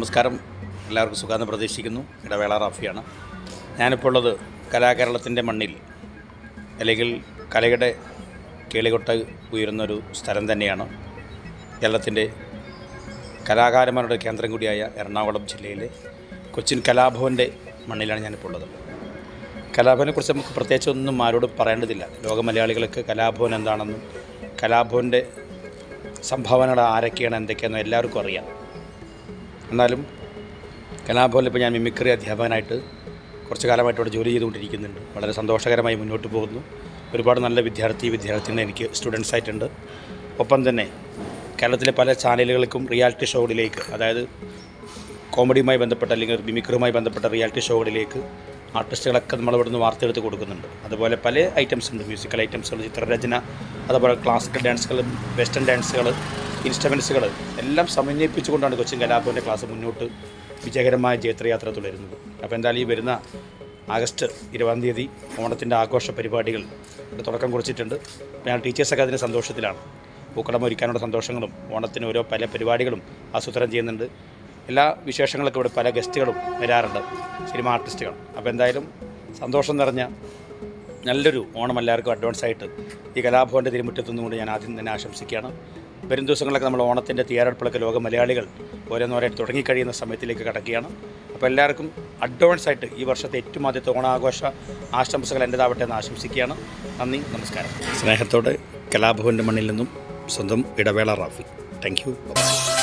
നമസ്കാരം എല്ലാവർക്കും സുഖാന്ന് പ്രതീക്ഷിക്കുന്നു ഇടവേള റാഫിയാണ് ഞാനിപ്പോൾ ഉള്ളത് കലാകേരളത്തിൻ്റെ മണ്ണിൽ അല്ലെങ്കിൽ കലയുടെ കേളികൊട്ട ഉയരുന്നൊരു സ്ഥലം തന്നെയാണ് കേരളത്തിൻ്റെ കലാകാരന്മാരുടെ കേന്ദ്രം കൂടിയായ എറണാകുളം ജില്ലയിലെ കൊച്ചിൻ കലാഭവൻ്റെ മണ്ണിലാണ് ഞാനിപ്പോൾ ഉള്ളത് കലാഭവനെക്കുറിച്ച് നമുക്ക് പ്രത്യേകിച്ച് ഒന്നും ആരോടും പറയേണ്ടതില്ല ലോക മലയാളികൾക്ക് കലാഭവൻ എന്താണെന്നും കലാഭവൻ്റെ സംഭാവനകൾ ആരൊക്കെയാണ് എന്തൊക്കെയാണെന്നും എല്ലാവർക്കും അറിയാം എന്നാലും കലാഭവനിൽ ഇപ്പോൾ ഞാൻ മിമിക്രി അധ്യാപകനായിട്ട് കുറച്ച് കാലമായിട്ട് ഇവിടെ ജോലി ചെയ്തുകൊണ്ടിരിക്കുന്നുണ്ട് വളരെ സന്തോഷകരമായി മുന്നോട്ട് പോകുന്നു ഒരുപാട് നല്ല വിദ്യാർത്ഥി വിദ്യാർത്ഥികൾ എനിക്ക് സ്റ്റുഡൻസ് ആയിട്ടുണ്ട് ഒപ്പം തന്നെ കേരളത്തിലെ പല ചാനലുകൾക്കും റിയാലിറ്റി ഷോകളിലേക്ക് അതായത് കോമഡിയുമായി ബന്ധപ്പെട്ട അല്ലെങ്കിൽ മിമിക്രിയുമായി ബന്ധപ്പെട്ട റിയാലിറ്റി ഷോകളിലേക്ക് ആർട്ടിസ്റ്റുകളൊക്കെ നമ്മൾ ഇവിടുന്ന് വാർത്തെടുത്ത് കൊടുക്കുന്നുണ്ട് അതുപോലെ പല ഐറ്റംസ് ഉണ്ട് മ്യൂസിക്കൽ ഐറ്റംസുകൾ ചിത്രരചന അതുപോലെ ക്ലാസിക്കൽ ഡാൻസുകൾ വെസ്റ്റേൺ ഡാൻസുകൾ ഇൻസ്ട്രുമെൻസുകൾ എല്ലാം സമന്വയിപ്പിച്ചുകൊണ്ടാണ് കൊച്ചിൻ കലാഭവൻ്റെ ക്ലാസ് മുന്നോട്ട് വിജയകരമായ ജയത്രയാത്ര തുടരുന്നത് അപ്പോൾ എന്തായാലും ഈ വരുന്ന ആഗസ്റ്റ് ഇരുപതാം തീയതി ഓണത്തിൻ്റെ ആഘോഷ പരിപാടികൾ ഇവിടെ തുടക്കം കുറിച്ചിട്ടുണ്ട് അപ്പോൾ ഞാൻ ടീച്ചേഴ്സൊക്കെ അതിൻ്റെ സന്തോഷത്തിലാണ് പൂക്കളം ഒരുക്കാനുള്ള സന്തോഷങ്ങളും ഓണത്തിന് ഓരോ പല പരിപാടികളും ആസൂത്രണം ചെയ്യുന്നുണ്ട് എല്ലാ വിശേഷങ്ങളൊക്കെ ഇവിടെ പല ഗസ്റ്റുകളും വരാറുണ്ട് സിനിമ ആർട്ടിസ്റ്റുകൾ അപ്പോൾ എന്തായാലും സന്തോഷം നിറഞ്ഞ നല്ലൊരു ഓണം എല്ലാവർക്കും അഡ്വാൻസ് ആയിട്ട് ഈ കലാഭവൻ്റെ തിരുമുറ്റത്തുനിന്നുകൊണ്ട് ഞാൻ ആദ്യം തന്നെ ആശംസിക്കുകയാണ് വരും ദിവസങ്ങളിലൊക്കെ നമ്മൾ ഓണത്തിൻ്റെ തയ്യാറെടുപ്പിലൊക്കെ ലോക മലയാളികൾ ഓരോന്നോരായിട്ട് തുടങ്ങിക്കഴിയുന്ന സമയത്തിലേക്ക് കടക്കുകയാണ് അപ്പോൾ എല്ലാവർക്കും അഡ്വാൻസ് ആയിട്ട് ഈ വർഷത്തെ ഏറ്റവും ആദ്യത്തെ ഓണാഘോഷ ആശംസകൾ എൻ്റെതാവട്ടെ എന്ന് ആശംസിക്കുകയാണ് നന്ദി നമസ്കാരം സ്നേഹത്തോടെ കലാഭവൻ്റെ മണ്ണിൽ നിന്നും സ്വന്തം ഇടവേള റാഫി താങ്ക് യു